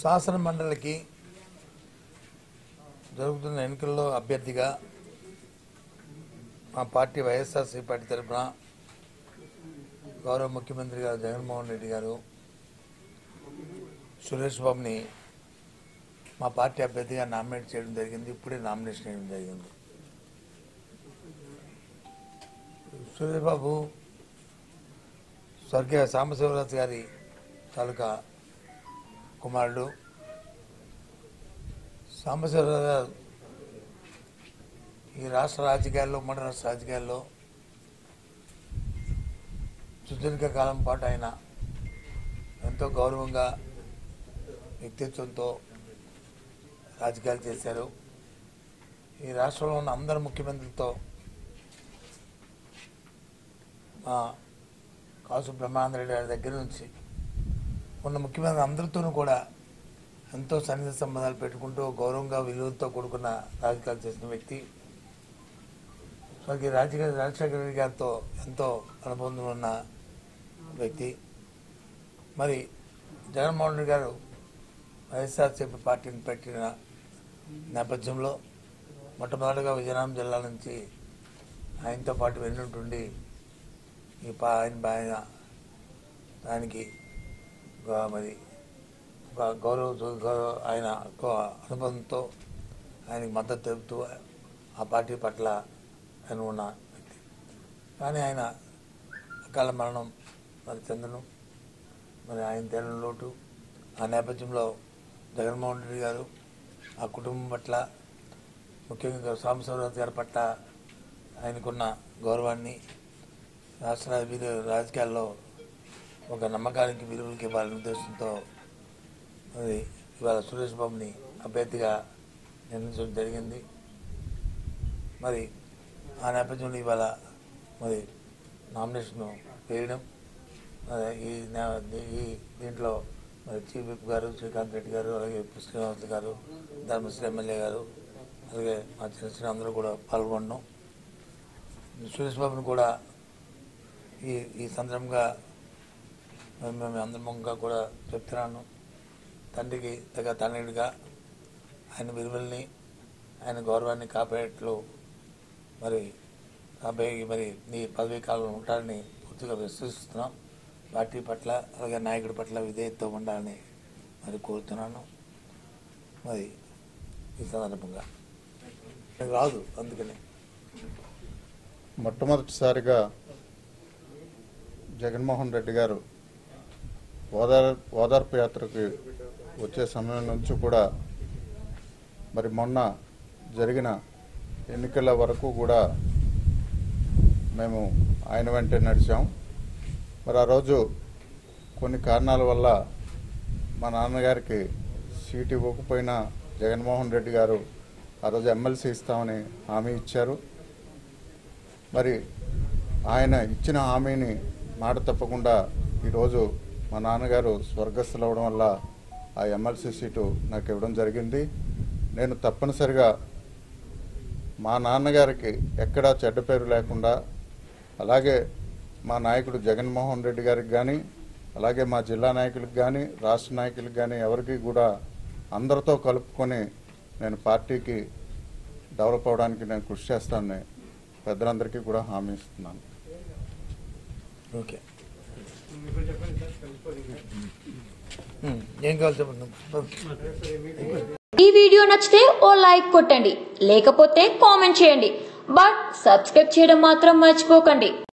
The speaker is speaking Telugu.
శాసన మండలికి జరుగుతున్న ఎన్నికల్లో అభ్యర్థిగా మా పార్టీ వైఎస్ఆర్సీ పార్టీ తరఫున గౌరవ ముఖ్యమంత్రి గారు జగన్మోహన్ రెడ్డి గారు సురేష్ బాబుని మా పార్టీ అభ్యర్థిగా నామినేట్ చేయడం జరిగింది ఇప్పుడే నామినేషన్ చేయడం జరిగింది సురేష్ బాబు స్వర్గీయ సాంబశివరాజు గారి తాలూకా కుమారుడు సాంబశివరావు గారు ఈ రాష్ట్ర రాజకీయాల్లో ఉమ్మడి రాష్ట్ర రాజకీయాల్లో సుదీర్ఘ కాలం పాటు ఆయన ఎంతో గౌరవంగా వ్యక్తిత్వంతో రాజకీయాలు చేశారు ఈ రాష్ట్రంలో ఉన్న అందరు ముఖ్యమంత్రులతో మా కాసు బ్రహ్మానందరెడ్డి గారి దగ్గర నుంచి ఉన్న ముఖ్యమంత్రి అందరితోనూ కూడా ఎంతో సన్నిహిత సంబంధాలు పెట్టుకుంటూ గౌరవంగా విలువలతో కూడుకున్న రాజకీయాలు చేసిన వ్యక్తి స్వర్గీయ రాజకీయ రాజశేఖర రెడ్డి గారితో ఎంతో అనుబంధం ఉన్న వ్యక్తి మరి జగన్మోహన్ రెడ్డి గారు వైఎస్ఆర్సీపీ పార్టీని పెట్టిన నేపథ్యంలో మొట్టమొదటిగా విజయనగరం జిల్లా నుంచి ఆయనతో పాటు వెన్నుంటుండి ఈ పా ఆయన ఆయన దానికి గ- మరి ఒక గౌరవ గౌరవ ఆయన ఒక అనుబంధంతో ఆయనకి మద్దతు తెలుపుతూ ఆ పార్టీ పట్ల ఆయన ఉన్న వ్యక్తి కానీ ఆయన అకాల మరణం మరి చెందడం మరి ఆయన తేలిన లోటు ఆ నేపథ్యంలో జగన్మోహన్ రెడ్డి గారు ఆ కుటుంబం పట్ల ముఖ్యంగా సాంబశివరాజు గారి పట్ల ఆయనకున్న గౌరవాన్ని రాష్ట్ర రాజకీయ రాజకీయాల్లో ఒక నమ్మకానికి విలువలకి ఇవ్వాలనే ఉద్దేశంతో మరి ఇవాళ సురేష్ బాబుని అభ్యర్థిగా నిర్ణయించడం జరిగింది మరి ఆ నేపథ్యంలో ఇవాళ మరి నామినేషన్ వేయడం మరి ఈ నే- ఈ దీంట్లో మరి చీఫ్ విప్ గారు శ్రీకాంత్ రెడ్డి గారు అలాగే పి. శ్రీనివాస్ గారు ధర్మశ్రీ ఎమ్మెల్యే గారు అలాగే మా చిన్న చిన్న అందరూ కూడా పాల్గొన్నాం సురేష్ బాబుని కూడా ఈ ఈ సందర్భంగా మేము మేము అందరంగా కూడా చెప్తున్నాను తండ్రికి తగ్గ తండ్రిగా ఆయన విలువల్ని ఆయన గౌరవాన్ని కాపాడేట్లు మరి రాబోయే మరి నీ పదవీ కాలంలో ఉంటారని పూర్తిగా విశ్వసిస్తున్నాం పార్టీ పట్ల అలాగే నాయకుడి పట్ల విధేయతతో ఉండాలని మరి కోరుతున్నాను మరి ఈ సందర్భంగా నాకు రాదు అందుకని మొట్టమొదటిసారిగా జగన్మోహన్ రెడ్డి గారు ఓదార్ ఓదార్పు యాత్రకి వచ్చే సమయం నుంచి కూడా మరి మొన్న జరిగిన ఎన్నికల వరకు కూడా మేము ఆయన వెంటే నడిచాం మరి ఆ రోజు కొన్ని కారణాల వల్ల మా నాన్నగారికి సీట్ ఇవ్వకపోయినా జగన్మోహన్ రెడ్డి గారు ఆ రోజు ఎమ్మెల్సీ ఇస్తామని హామీ ఇచ్చారు మరి ఆయన ఇచ్చిన హామీని మాట తప్పకుండా ఈరోజు మా నాన్నగారు స్వర్గస్థులు అవడం వల్ల ఆ ఎమ్మెల్సీ సీటు నాకు ఇవ్వడం జరిగింది నేను తప్పనిసరిగా మా నాన్నగారికి ఎక్కడా చెడ్డ పేరు లేకుండా అలాగే మా నాయకుడు జగన్మోహన్ రెడ్డి గారికి కానీ అలాగే మా జిల్లా నాయకులకు కానీ రాష్ట్ర నాయకులకు కానీ ఎవరికి కూడా అందరితో కలుపుకొని నేను పార్టీకి డెవలప్ అవడానికి నేను కృషి చేస్తానని పెద్దలందరికీ కూడా హామీ ఇస్తున్నాను ఓకే ఉమ్, ఏం కావాలి చెప్పండి ఈ వీడియో నచ్చితే ఓ లైక్ కొట్టండి లేకపోతే కామెంట్ చేయండి బట్ సబ్స్క్రైబ్ చేయడం మాత్రం మర్చిపోకండి